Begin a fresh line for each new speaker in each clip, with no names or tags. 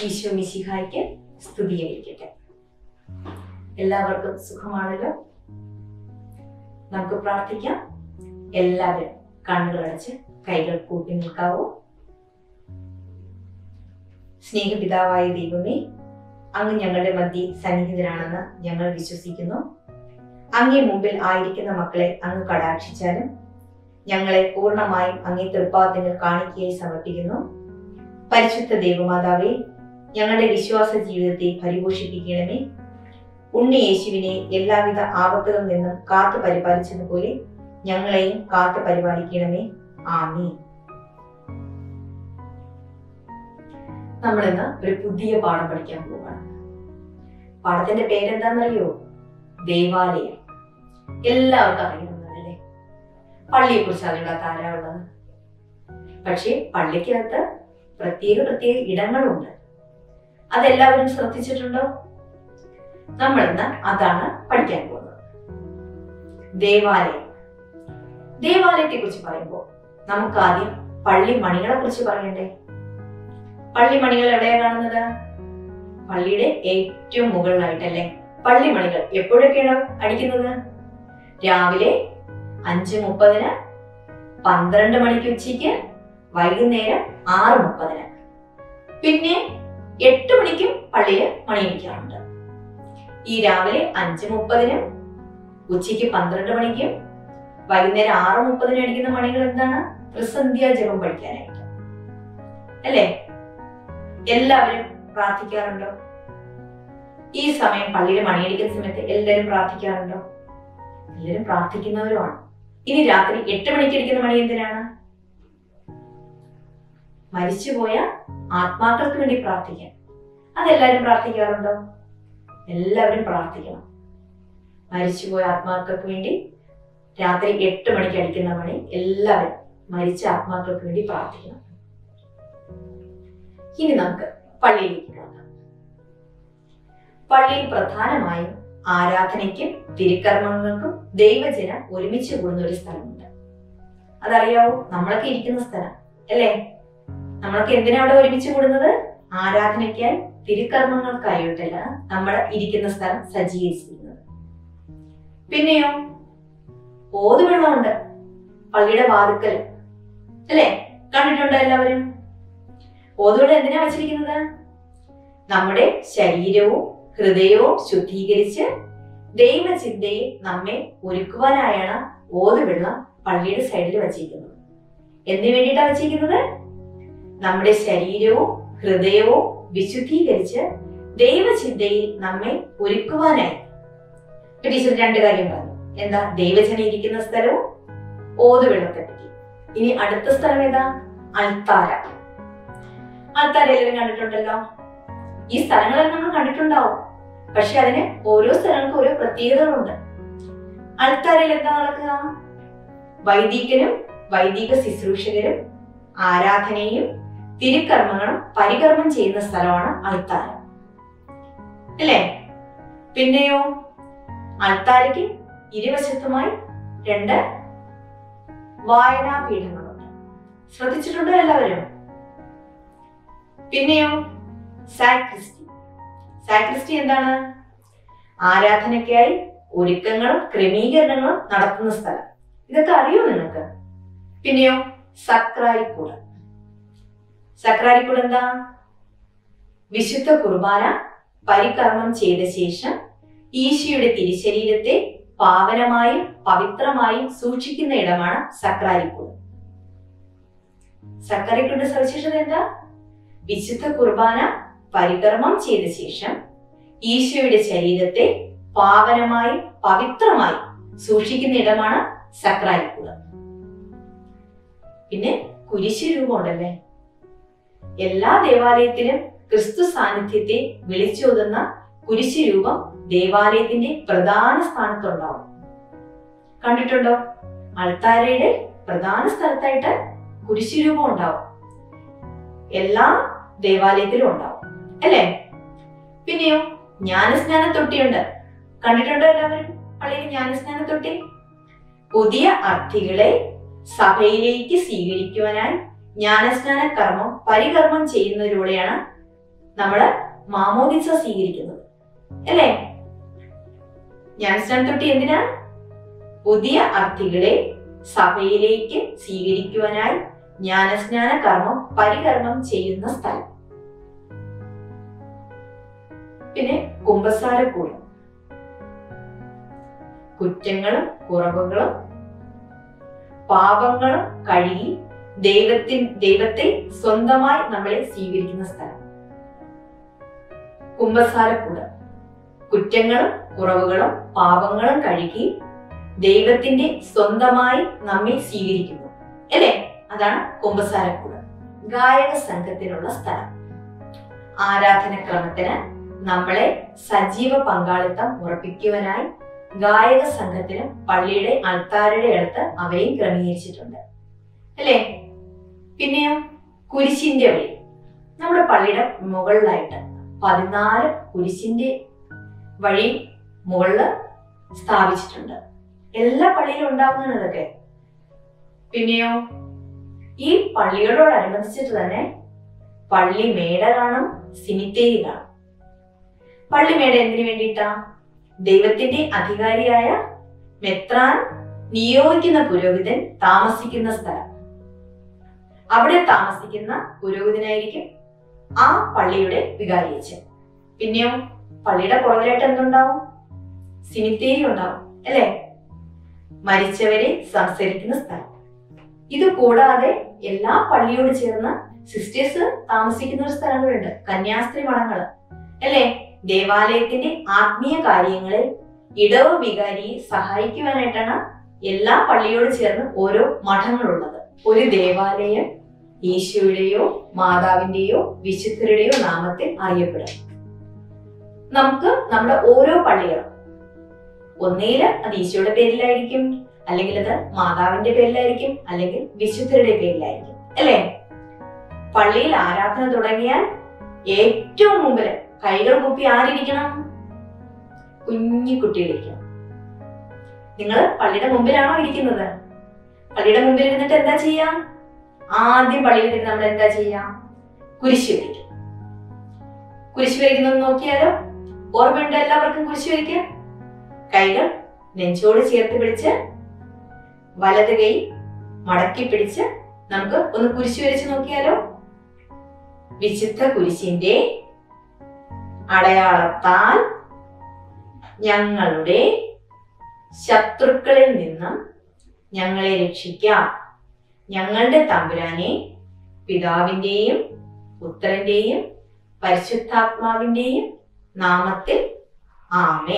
ഈശോ മിശിഹായ്ക്ക് സ്തുതിയായിരിക്കട്ടെ എല്ലാവർക്കും സുഖമാണല്ലോ നമുക്ക് പ്രാർത്ഥിക്കാം എല്ലാവരും കണ്ണുകളടച്ച് കൈകൾ കൂട്ടി നിൽക്കാവൂ സ്നേഹപിതാവായ ദൈവമേ അങ്ങ് ഞങ്ങളുടെ മധ്യ സന്നിഹിതനാണെന്ന് ഞങ്ങൾ വിശ്വസിക്കുന്നു അങ്ങേ മുമ്പിൽ ആയിരിക്കുന്ന മക്കളെ അങ്ങ് കടാക്ഷിച്ചാലും ഞങ്ങളെ പൂർണ്ണമായും അങ്ങേ തൃപ്പാദങ്ങൾ കാണിക്കയായി സമർപ്പിക്കുന്നു പരിശുദ്ധ ദേവമാതാവേ ഞങ്ങളുടെ വിശ്വാസ ജീവിതത്തെ പരിപോഷിപ്പിക്കണമേ ഉണ്ണി യേശുവിനെ എല്ലാവിധ ആപത്തുകളിൽ നിന്നും കാത്തു പരിപാലിച്ചതുപോലെ ഞങ്ങളെയും കാത്തു പരിപാലിക്കണമേ ആമീ നമ്മൾ ഇന്ന് ഒരു പുതിയ പാഠം പഠിക്കാൻ പോവാണ് പാഠത്തിന്റെ പേരെന്താണെന്നറിയോ ദേവാലയം എല്ലാവർക്കും അറിയുന്നതല്ലേ പള്ളിയെ കുറിച്ച് അറിയാത്ത ആരാ ഉള്ളത് പക്ഷേ പള്ളിക്കകത്ത് പ്രത്യേക പ്രത്യേക ഇടങ്ങളുണ്ട് അതെല്ലാവരും ശ്രദ്ധിച്ചിട്ടുണ്ടോ നമ്മൾ ഇന്ന് അതാണ് പഠിക്കാൻ പോകുന്നത് ദേവാലയം ദേവാലയത്തെ കുറിച്ച് പറയുമ്പോൾ നമുക്ക് ആദ്യം പള്ളി മണികളെ കുറിച്ച് പറയണ്ടേ പള്ളി മണികൾ എവിടെയാ കാണുന്നത് പള്ളിയുടെ ഏറ്റവും മുകളിലായിട്ടല്ലേ പള്ളി മണികൾ എപ്പോഴൊക്കെയാണ് അടിക്കുന്നത് രാവിലെ അഞ്ച് മുപ്പതിന് പന്ത്രണ്ട് മണിക്ക് ഉച്ചയ്ക്ക് വൈകുന്നേരം ആറ് മുപ്പതിന് പിന്നെ എട്ട് മണിക്കും പള്ളിയിൽ മണിയടിക്കാറുണ്ട് ഈ രാവിലെ അഞ്ച് മുപ്പതിനും ഉച്ചയ്ക്ക് പന്ത്രണ്ട് മണിക്കും വൈകുന്നേരം ആറ് മുപ്പതിനും അടിക്കുന്ന മണികൾ എന്താണ് ത്രിസന്ധ്യാ ജപം പഠിക്കാനായിട്ട് അല്ലേ എല്ലാവരും പ്രാർത്ഥിക്കാറുണ്ടോ ഈ സമയം പള്ളിയിൽ മണിയടിക്കുന്ന സമയത്ത് എല്ലാവരും പ്രാർത്ഥിക്കാറുണ്ടോ എല്ലാവരും പ്രാർത്ഥിക്കുന്നവരുമാണ് ഇനി രാത്രി എട്ട് മണിക്ക് അടിക്കുന്ന മണി എന്തിനാണ് മരിച്ചുപോയ ആത്മാക്കൾക്ക് വേണ്ടി പ്രാർത്ഥിക്കാൻ അതെല്ലാവരും പ്രാർത്ഥിക്കാറുണ്ടോ എല്ലാവരും പ്രാർത്ഥിക്കണം മരിച്ചുപോയ ആത്മാക്കൾക്ക് വേണ്ടി രാത്രി എട്ട് മണിക്ക് അടിക്കുന്ന മണി എല്ലാവരും മരിച്ച ആത്മാക്കൾക്ക് വേണ്ടി പ്രാർത്ഥിക്കണം ഇനി നമുക്ക് പള്ളിയിലേക്ക് കിടക്കാം പള്ളിയിൽ പ്രധാനമായും ആരാധനയ്ക്കും തിരുക്കർമ്മങ്ങൾക്കും ദൈവജനം ഒരുമിച്ച് കൂടുന്ന ഒരു സ്ഥലമുണ്ട് അതറിയാവോ നമ്മളൊക്കെ ഇരിക്കുന്ന സ്ഥലം അല്ലേ നമ്മളൊക്കെ എന്തിനാ അവിടെ ഒരുമിച്ച് കൂടുന്നത് ആരാധനയ്ക്കായി തിരുക്കർമ്മങ്ങൾക്കായിട്ടല്ല നമ്മൾ ഇരിക്കുന്ന സ്ഥലം സജ്ജീകരിച്ചിരിക്കുന്നത് പിന്നെയോ ഓതുവെള്ളമുണ്ട് പള്ളിയുടെ വാതുക്കൽ അല്ലേ കണ്ടിട്ടുണ്ടോ എല്ലാവരും ഓതുവെള്ളം എന്തിനാ വെച്ചിരിക്കുന്നത് നമ്മുടെ ശരീരവും ഹൃദയവും ശുദ്ധീകരിച്ച് ദൈവചിന്തയെ നമ്മെ ഒരുക്കുവാനായാണ് ഓതുവെള്ളം പള്ളിയുടെ സൈഡിൽ വച്ചിരിക്കുന്നത് എന്തിനു വേണ്ടിയിട്ടാണ് വച്ചിരിക്കുന്നത് നമ്മുടെ ശരീരവും ഹൃദയവും വിശുദ്ധീകരിച്ച് ദൈവചിന്തയിൽ നമ്മെ ഒരുക്കുവാനായി ടീച്ചർ രണ്ട് കാര്യം പറഞ്ഞു എന്താ ദൈവജന ഇരിക്കുന്ന സ്ഥലവും ഓതുവെള്ളത്തെ പറ്റി ഇനി അടുത്ത സ്ഥലം ഏതാ അൽത്താര അൽത്താര എല്ലാവരും കണ്ടിട്ടുണ്ടല്ലോ ഈ സ്ഥലങ്ങളെല്ലാം നമ്മൾ കണ്ടിട്ടുണ്ടാവും പക്ഷെ അതിന് ഓരോ സ്ഥലങ്ങൾക്കും ഓരോ പ്രത്യേകതകളുണ്ട് അൽത്താരയിൽ എന്താ നടക്കുക വൈദികനും വൈദിക ശുശ്രൂഷകരും ആരാധനയും തിരുക്കർമ്മങ്ങളും പരികർമ്മം ചെയ്യുന്ന സ്ഥലമാണ് അൾത്താര അല്ലേ പിന്നെയോ അൾത്താരയ്ക്ക് ഇരുവശത്തുമായി രണ്ട് വായനാപീഠങ്ങളുണ്ട് ശ്രദ്ധിച്ചിട്ടുണ്ടോ എല്ലാവരും പിന്നെയോ സാക്രിസ്റ്റി സാക്രിസ്റ്റി എന്താണ് ആരാധനയ്ക്കായി ഒരുക്കങ്ങളും ക്രമീകരണങ്ങളും നടത്തുന്ന സ്ഥലം ഇതൊക്കെ അറിയോ നിങ്ങൾക്ക് പിന്നെയോ സക്രാരിക്കൂട് സക്രാരിക്കൂട് എന്താ വിശുദ്ധ കുർബാന പരികർമ്മം ചെയ്ത ശേഷം ഈശോയുടെ തിരുശരീരത്തെ പാവനമായും പവിത്രമായും സൂക്ഷിക്കുന്ന ഇടമാണ് സക്രാരിക്കൂട് സക്രാരിക്കൂടിന്റെ സവിശേഷത എന്താ വിശുദ്ധ കുർബാന പരികർമ്മം ചെയ്ത ശേഷം ഈശോയുടെ ശരീരത്തെ പാവനമായും പവിത്രമായും സൂക്ഷിക്കുന്ന ഇടമാണ് സക്രാരിക്കൂട് പിന്നെ കുരിശു രൂപം ഉണ്ടല്ലേ എല്ലാ ദേവാലയത്തിലും ക്രിസ്തു സാന്നിധ്യത്തെ വിളിച്ചോതുന്ന കുരിശു രൂപം ദേവാലയത്തിന്റെ പ്രധാന സ്ഥാനത്തുണ്ടാവും കണ്ടിട്ടുണ്ടോ അൾത്താരയുടെ പ്രധാന സ്ഥലത്തായിട്ട് കുരിശു രൂപം ഉണ്ടാവും എല്ലാ ദേവാലയത്തിലും ഉണ്ടാവും അല്ലേ പിന്നെയോ ജ്ഞാനസ്നാന തൊട്ടിയുണ്ട് കണ്ടിട്ടുണ്ടോ എല്ലാവരും പള്ളിയിൽ ജ്ഞാനസ്നാന തൊട്ടി പുതിയ അർത്ഥികളെ സഭയിലേക്ക് സ്വീകരിക്കുവാനായി ജ്ഞാനസ്നാന കർമ്മം പരികർമ്മം ചെയ്യുന്നതിലൂടെയാണ് നമ്മള് മാമോദിസ സ്വീകരിക്കുന്നത് അല്ലേ ജ്ഞാനസ്നാന തൊട്ടി എന്തിനാ പുതിയ അർത്ഥികളെ സഭയിലേക്ക് സ്വീകരിക്കുവാനായി ജ്ഞാനസ്നാന കർമ്മം പരികർമ്മം ചെയ്യുന്ന സ്ഥലം പിന്നെ കുമ്പസാരക്കൂടം കുറ്റങ്ങളും കുറവുകളും പാപങ്ങളും കഴുകി ദൈവത്തിൻ ദൈവത്തെ സ്വന്തമായി നമ്മളെ സ്വീകരിക്കുന്ന സ്ഥലം കുമ്പസാരക്കൂടം കുറ്റങ്ങളും കുറവുകളും പാപങ്ങളും കഴുകി ദൈവത്തിന്റെ സ്വന്തമായി നമ്മെ സ്വീകരിക്കുന്നു അല്ലേ അതാണ് കുമ്പസാരക്കൂടം ഗായക സംഘത്തിനുള്ള സ്ഥലം ആരാധനക്രമത്തിന് നമ്മളെ സജീവ പങ്കാളിത്തം ഉറപ്പിക്കുവാനായി ഗായക സംഘത്തിന് പള്ളിയുടെ അൾത്താരുടെ അടുത്ത് അവരെയും ക്രമീകരിച്ചിട്ടുണ്ട് അല്ലേ പിന്നെയോ കുരിശിന്റെ വഴി നമ്മുടെ പള്ളിയുടെ മുകളിലായിട്ട് പതിനാല് കുരിശിന്റെ വഴി മുകളില് സ്ഥാപിച്ചിട്ടുണ്ട് എല്ലാ പള്ളിയിലും ഉണ്ടാവുന്നതാണ് ഇതൊക്കെ പിന്നെയോ ഈ പള്ളികളോടനുബന്ധിച്ചിട്ട് തന്നെ പള്ളി മേട കാണും സിമിത്തേരി കാണും പള്ളി മേട എന്തിനു വേണ്ടിയിട്ടാ ദൈവത്തിന്റെ അധികാരിയായ മെത്രാൻ നിയോഗിക്കുന്ന പുരോഹിതൻ താമസിക്കുന്ന സ്ഥലം അവിടെ താമസിക്കുന്ന പുരോഹിതനായിരിക്കും ആ പള്ളിയുടെ വികാരിയച്ഛൻ പിന്നെയോ പള്ളിയുടെ പുറകിലായിട്ട് എന്തുണ്ടാവും സിമിത്തേരി ഉണ്ടാവും അല്ലേ മരിച്ചവരെ സംസ്കരിക്കുന്ന സ്ഥലം ഇത് കൂടാതെ എല്ലാ പള്ളിയോട് ചേർന്ന് സിസ്റ്റേഴ്സ് താമസിക്കുന്ന ഒരു സ്ഥലങ്ങളുണ്ട് കന്യാസ്ത്രീ മഠങ്ങള് അല്ലേ ദേവാലയത്തിന്റെ ആത്മീയ കാര്യങ്ങളിൽ ഇടവ് വികാരിയെ സഹായിക്കുവാനായിട്ടാണ് എല്ലാ പള്ളിയോട് ചേർന്ന് ഓരോ മഠങ്ങളുള്ളത് ഒരു ദേവാലയം ഈശോയുടെയോ മാതാവിന്റെയോ വിശുദ്ധരുടെയോ നാമത്തിൽ അറിയപ്പെടും നമുക്ക് നമ്മുടെ ഓരോ പള്ളികളും ഒന്നേല് അത് ഈശോയുടെ പേരിലായിരിക്കും അല്ലെങ്കിൽ അത് മാതാവിന്റെ പേരിലായിരിക്കും അല്ലെങ്കിൽ വിശുദ്ധരുടെ പേരിലായിരിക്കും അല്ലേ പള്ളിയിൽ ആരാധന തുടങ്ങിയാൽ ഏറ്റവും മുമ്പിൽ കൈകൾ കൂപ്പി ആരിരിക്കണം കുഞ്ഞു കുട്ടികളിരിക്കണം നിങ്ങൾ പള്ളിയുടെ മുമ്പിലാണോ ഇരിക്കുന്നത് പള്ളിയുടെ മുമ്പിൽ ഇരുന്നിട്ട് എന്താ ചെയ്യാം ആദ്യം പള്ളിയിൽ ഇരുന്ന് നമ്മൾ എന്താ ചെയ്യാം കുരിശ് വരയ്ക്കും കുരിശ് വരയ്ക്കുന്നത് നോക്കിയാലോ ഓർമ്മയുണ്ട് എല്ലാവർക്കും കുരിശ് വരയ്ക്കാൻ കൈകൾ നെഞ്ചോട് ചേർത്ത് പിടിച്ച് വലത് കൈ മടക്കി പിടിച്ച് നമുക്ക് ഒന്ന് കുരിശ് വരച്ച് നോക്കിയാലോ വിശുദ്ധ കുരിശിന്റെ അടയാളത്താൽ ഞങ്ങളുടെ ശത്രുക്കളിൽ നിന്നും ഞങ്ങളെ രക്ഷിക്കാം ഞങ്ങളുടെ തമ്പുരാനെ പിതാവിന്റെയും പുത്രന്റെയും പരിശുദ്ധാത്മാവിന്റെയും നാമത്തിൽ ആമേ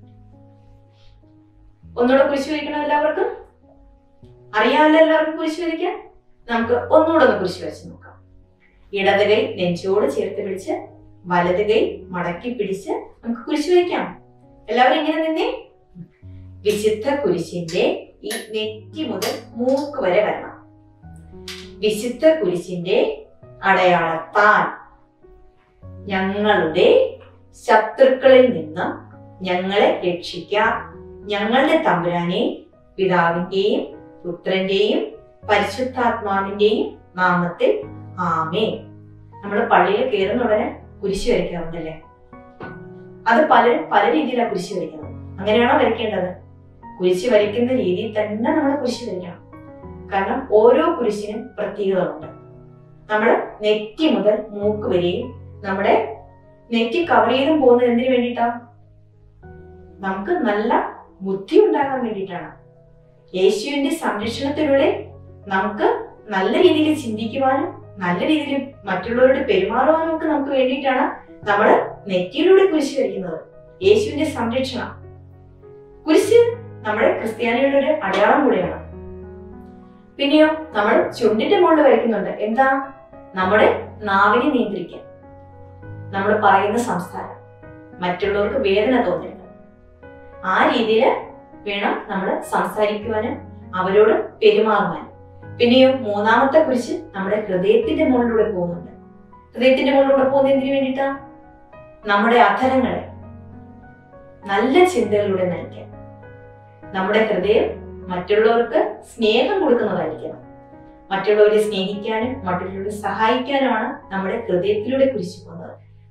ഒന്നുകൂടെ കുരിശ് വരയ്ക്കണോ എല്ലാവർക്കും അറിയാമല്ലോ എല്ലാവർക്കും കുരിശ് വരയ്ക്കാൻ നമുക്ക് ഒന്നുകൂടെ ഒന്ന് കുരിശ് വരച്ച് നോക്കാം ഇടത് കൈ നെഞ്ചോട് ചേർത്ത് പിടിച്ച് വലത് കൈ മടക്കി പിടിച്ച് നമുക്ക് കുരിശ് വരയ്ക്കാം എല്ലാവരും ഇങ്ങനെ നിന്നേ വിശുദ്ധ കുരിശിന്റെ ഈ നെറ്റി മുതൽ മൂക്ക് വരെ വരണം വിശുദ്ധ കുരിശിന്റെ അടയാളത്താൽ ഞങ്ങളുടെ ശത്രുക്കളിൽ നിന്ന് ഞങ്ങളെ രക്ഷിക്കാം ഞങ്ങളുടെ തമ്പുരാനെ പിതാവിന്റെയും പുത്രന്റെയും പരിശുദ്ധാത്മാവിന്റെയും നാമത്തിൽ ആമേ നമ്മൾ പള്ളിയിൽ കയറുന്ന ഉടനെ കുരിശ് വരയ്ക്കാറുണ്ടല്ലേ അത് പലരും പല രീതിയിലാണ് കുരിശ് വരയ്ക്കുന്നത് അങ്ങനെയാണോ വരയ്ക്കേണ്ടത് കുരിശ് വരയ്ക്കുന്ന രീതിയിൽ തന്നെ നമ്മൾ കുരിശ് വരയ്ക്കണം കാരണം ഓരോ കുരിശിനും പ്രത്യേകതകളുണ്ട് നമ്മൾ നെറ്റി മുതൽ മൂക്ക് വരെയും നമ്മുടെ നെറ്റി കവർ ചെയ്തും പോകുന്നത് എന്തിനു വേണ്ടിയിട്ടാ നമുക്ക് നല്ല ബുദ്ധി ഉണ്ടാകാൻ വേണ്ടിയിട്ടാണ് യേശുവിന്റെ സംരക്ഷണത്തിലൂടെ നമുക്ക് നല്ല രീതിയിൽ ചിന്തിക്കുവാനും നല്ല രീതിയിൽ മറ്റുള്ളവരോട് പെരുമാറുവാനും ഒക്കെ നമുക്ക് വേണ്ടിയിട്ടാണ് നമ്മൾ നെറ്റിയിലൂടെ കുരിശ് വരയ്ക്കുന്നത് യേശുവിന്റെ സംരക്ഷണം കുരിശ് നമ്മുടെ ക്രിസ്ത്യാനികളുടെ ഒരു അടയാളം കൂടെയാണ് പിന്നെയോ നമ്മൾ ചുണ്ടിന്റെ മുകളിൽ വരയ്ക്കുന്നുണ്ട് എന്താ നമ്മുടെ നാവിനെ നിയന്ത്രിക്കാൻ നമ്മൾ പറയുന്ന സംസ്കാരം മറ്റുള്ളവർക്ക് വേദന തോന്നരുത് ആ രീതിയിൽ വേണം നമ്മൾ സംസാരിക്കുവാനും അവരോട് പെരുമാറുവാനും പിന്നെയോ മൂന്നാമത്തെ കുരിശ് നമ്മുടെ ഹൃദയത്തിന്റെ മുകളിലൂടെ പോകുന്നുണ്ട് ഹൃദയത്തിന്റെ മുകളിലൂടെ പോകുന്നത് എന്തിനു വേണ്ടിയിട്ടാ നമ്മുടെ അധരങ്ങളെ നല്ല ചിന്തകളിലൂടെ നയിക്കാൻ നമ്മുടെ ഹൃദയം മറ്റുള്ളവർക്ക് സ്നേഹം കൊടുക്കുന്നതായിരിക്കണം മറ്റുള്ളവരെ സ്നേഹിക്കാനും മറ്റുള്ളവരെ സഹായിക്കാനുമാണ് നമ്മുടെ ഹൃദയത്തിലൂടെ കുരിശു പോകുന്നത്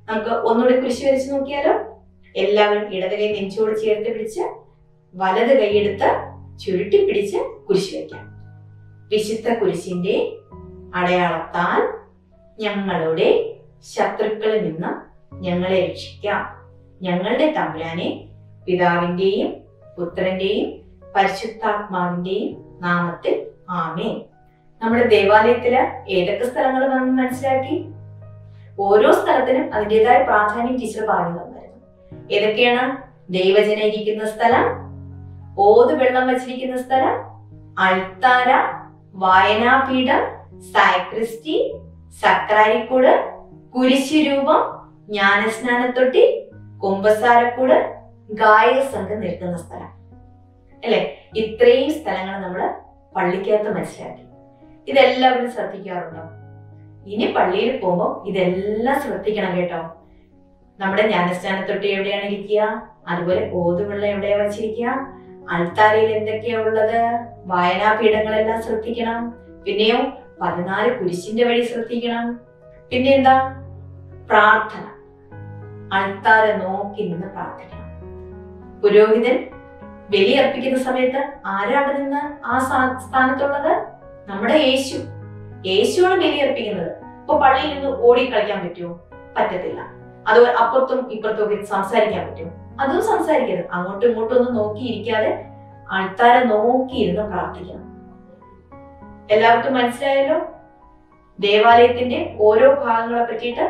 നമുക്ക് ഒന്നുകൂടി കുരിശ് വരച്ച് നോക്കിയാലോ എല്ലാവരും ഇടത് കൈ നെഞ്ചോട് ചേർത്ത് പിടിച്ച് വലത് കൈയെടുത്ത് ചുരുട്ടി പിടിച്ച് കുരിശ് വയ്ക്കാം വിശുദ്ധ കുരിശിന്റെ അടയാളത്താൽ ഞങ്ങളുടെ ശത്രുക്കളിൽ നിന്ന് ഞങ്ങളെ രക്ഷിക്കാം ഞങ്ങളുടെ തമ്പുരാനെ പിതാവിന്റെയും പുത്രന്റെയും പരിശുദ്ധാത്മാവിന്റെയും നാമത്തിൽ ആമേ നമ്മുടെ ദേവാലയത്തില് ഏതൊക്കെ സ്ഥലങ്ങൾ നമ്മൾ മനസ്സിലാക്കി ഓരോ സ്ഥലത്തിനും അതിൻ്റെതായ പ്രാധാന്യം ടീച്ചർ പറഞ്ഞു തന്നായിരുന്നു ഏതൊക്കെയാണ് ദൈവജന ഇരിക്കുന്ന സ്ഥലം ഓത് വെള്ളം വച്ചിരിക്കുന്ന സ്ഥലം അൾത്താര വായനാപീഠം സാക്രിസ്റ്റി സക്രാരിക്കൂട് കുരിശുരൂപം ജ്ഞാനസ്നാനത്തൊട്ടി കുമ്പസാരക്കൂട് ഗായക സംഘം നിൽക്കുന്ന സ്ഥലം അല്ലെ ഇത്രയും സ്ഥലങ്ങൾ നമ്മൾ പള്ളിക്കകത്ത് മനസ്സിലാക്കി ഇതെല്ലാവരും ശ്രദ്ധിക്കാറുണ്ടോ ഇനി പള്ളിയിൽ പോകുമ്പോൾ ഇതെല്ലാം ശ്രദ്ധിക്കണം കേട്ടോ നമ്മുടെ ജ്ഞാനസ്നാനത്തൊട്ടി എവിടെയാണ് ഇരിക്കുക അതുപോലെ ഓതുവെള്ളം എവിടെയാ വച്ചിരിക്കുക അൾത്താരയിൽ എന്തൊക്കെയാ ഉള്ളത് വായനാപീഠങ്ങളെല്ലാം ശ്രദ്ധിക്കണം പിന്നെയോ പതിനാല് കുരിശിന്റെ വഴി ശ്രദ്ധിക്കണം പിന്നെ എന്താ പ്രാർത്ഥന അൾത്താര നോക്കി നിന്ന് പ്രാർത്ഥിക്കണം പുരോഹിതൻ ബലിയർപ്പിക്കുന്ന സമയത്ത് ആരാണ് നിന്ന് ആ സ്ഥാ- സ്ഥാനത്തുള്ളത് നമ്മുടെ യേശു യേശുവാണ് ബലിയർപ്പിക്കുന്നത് ഇപ്പൊ പള്ളിയിൽ നിന്ന് ഓടി കളിക്കാൻ പറ്റുമോ പറ്റത്തില്ല അത് അപ്പുറത്തും ഇപ്പുറത്തും ഒക്കെ സംസാരിക്കാൻ പറ്റുമോ അതും സംസാരിക്കരുത് അങ്ങോട്ടും ഇങ്ങോട്ടും ഒന്നും നോക്കിയിരിക്കാതെ ആൾക്കാരെ നോക്കിയിരുന്ന് പ്രാർത്ഥിക്കണം എല്ലാവർക്കും മനസ്സിലായല്ലോ ദേവാലയത്തിന്റെ ഓരോ ഭാഗങ്ങളെ പറ്റിയിട്ട്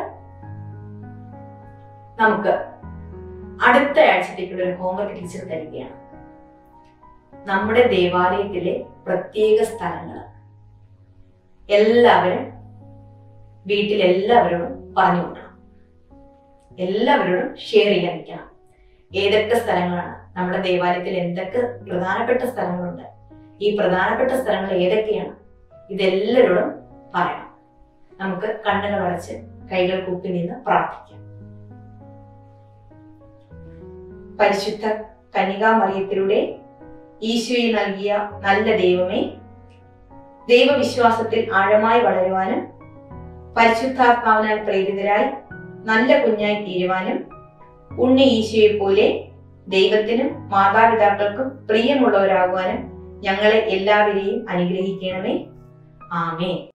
നമുക്ക് അടുത്ത ആഴ്ചത്തേക്കുള്ള ഒരു ഹോംവർക്ക് ടീച്ചർ തരികയാണ് നമ്മുടെ ദേവാലയത്തിലെ പ്രത്യേക സ്ഥലങ്ങൾ എല്ലാവരും വീട്ടിൽ എല്ലാവരോടും പറഞ്ഞു കൊടുക്കണം എല്ലാവരോടും ഷെയർ ചെയ്യാൻ നിൽക്കണം ഏതൊക്കെ സ്ഥലങ്ങളാണ് നമ്മുടെ ദേവാലയത്തിൽ എന്തൊക്കെ പ്രധാനപ്പെട്ട സ്ഥലങ്ങളുണ്ട് ഈ പ്രധാനപ്പെട്ട സ്ഥലങ്ങൾ ഏതൊക്കെയാണ് ഇതെല്ലാവരോടും പറയണം നമുക്ക് കണ്ണുകൾ അടച്ച് കൈകൾ കൂപ്പി നിന്ന് പ്രാർത്ഥിക്കാം പരിശുദ്ധ കന്യകാമറിയത്തിലൂടെ ഈശോയെ നൽകിയ നല്ല ദൈവമേ ദൈവവിശ്വാസത്തിൽ ആഴമായി വളരുവാനും പരിശുദ്ധാത്മാവിനാൽ പ്രേരിതരായി നല്ല കുഞ്ഞായി തീരുവാനും ഉണ്ണി ഈശോയെ പോലെ ദൈവത്തിനും മാതാപിതാക്കൾക്കും പ്രിയമുള്ളവരാകുവാനും ഞങ്ങളെ എല്ലാവരെയും അനുഗ്രഹിക്കണമേ ആമേ